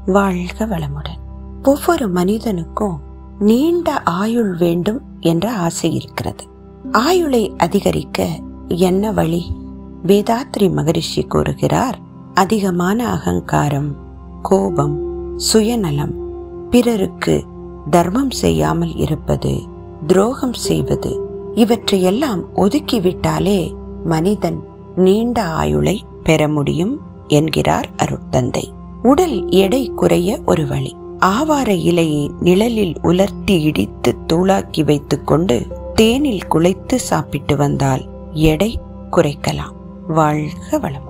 வாழ்க வளமுடன் ஒவ்வொரு மனிதனுக்கும் நீண்ட ஆயுள் வேண்டும் என்ற ஆசை இருக்கிறது ஆயுளை அதிகரிக்க என்ன வழி வேதாத்ரி மகரிஷி கூறுகிறார் அதிகமான அகங்காரம் கோபம் சுயநலம் பிறருக்கு தர்மம் செய்யாமல் இருப்பது துரோகம் செய்வது இவற்றையெல்லாம் ஒதுக்கிவிட்டாலே மனிதன் நீண்ட ஆயுளை பெற முடியும் என்கிறார் அருட்தந்தை உடல் எடை குறைய ஒரு வழி ஆவார இலையை நிழலில் உலர்த்தி இடித்து தூளாக்கி வைத்துக்கொண்டு தேனில் குழைத்து சாப்பிட்டு வந்தால் எடை குறைக்கலாம் வாழ்க வளம்